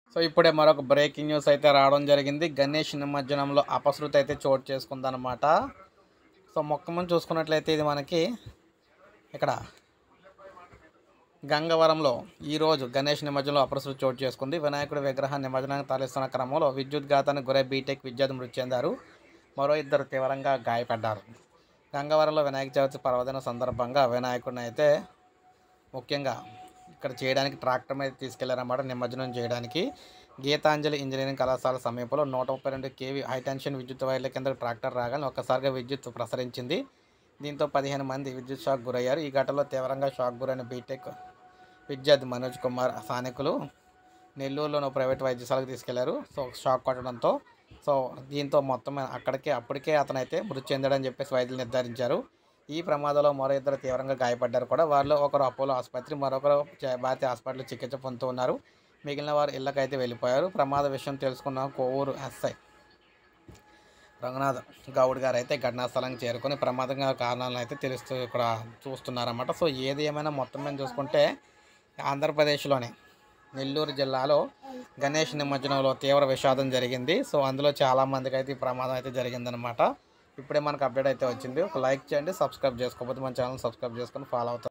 so ఇప్పుడే మరొక breaking news అయితే రావడం జరిగింది గణేష్ నిమజ్జనంలో అపశృతి అయితే చోటు చేసుకుందనమాట సో మొక్క ముందు చూసుకున్నట్లయితే ఇది మనకి ఇక్కడ గంగవరంలో ఈరోజు గణేష్ నిమజ్జనంలో అపశృతి చోటు చేసుకుంది వినాయకుడి విగ్రహం నిమజ్జనానికి తరలిస్తున్న క్రమంలో విద్యుత్ ఘాతానికి గురై బీటెక్ విద్యార్థి మృతి చెందారు మరో ఇద్దరు తీవ్రంగా గాయపడ్డారు గంగవరంలో వినాయక చవితి పర్వదిన సందర్భంగా వినాయకుడిని అయితే ముఖ్యంగా ఇక్కడ చేయడానికి ట్రాక్టర్ మీద తీసుకెళ్లారన్నమాట నిమజ్జనం చేయడానికి గీతాంజలి ఇంజనీరింగ్ కళాశాల సమీపంలో నూట ముప్పై రెండు కేవీ హైటెన్షన్ విద్యుత్ వైర్ల కింద ట్రాక్టర్ రాగానే ఒక్కసారిగా విద్యుత్ ప్రసరించింది దీంతో పదిహేను మంది విద్యుత్ షాక్ గురయ్యారు ఈ ఘటనలో తీవ్రంగా షాక్ గురైన బీటెక్ విద్యార్థి మనోజ్ కుమార్ స్థానికులు నెల్లూరులోని ఒక ప్రైవేట్ వైద్యశాలకు తీసుకెళ్లారు సో షాక్ కొట్టడంతో సో దీంతో మొత్తం అక్కడికే అప్పటికే అతనైతే మృతి చెందాడని చెప్పేసి వైద్యులు నిర్ధారించారు ఈ ప్రమాదంలో మరో ఇద్దరు తీవ్రంగా గాయపడ్డారు కూడా వారిలో ఒకరు అపోలో ఆసుపత్రి మరొకరు చ- భారతీయ హాస్పిటల్ చికిత్స పొందుతూ ఉన్నారు మిగిలిన వారు ఇళ్ళకైతే వెళ్ళిపోయారు ప్రమాద విషయం తెలుసుకున్న కోవూరు ఎస్ఐ రంగనాథ్ గౌడ్ గారు అయితే ఘటనా స్థలానికి చేరుకొని ప్రమాదంగా కారణాలను అయితే తెలుస్తూ ఇక్కడ చూస్తున్నారన్నమాట సో ఏది ఏమైనా మొత్తం మీద చూసుకుంటే ఆంధ్రప్రదేశ్లోనే నెల్లూరు జిల్లాలో గణేష్ నిమజ్జనంలో తీవ్ర విషాదం జరిగింది సో అందులో చాలామందికి అయితే ఈ ప్రమాదం అయితే జరిగిందనమాట ఇప్పుడే మనకు అప్డేట్ అయితే వచ్చింది ఒక లైక్ చేయండి సబ్స్క్రైబ్ చేసుకోకపోతే మన ఛానల్ సబ్స్క్రైబ్ చేసుకొని ఫాలో అవుతారు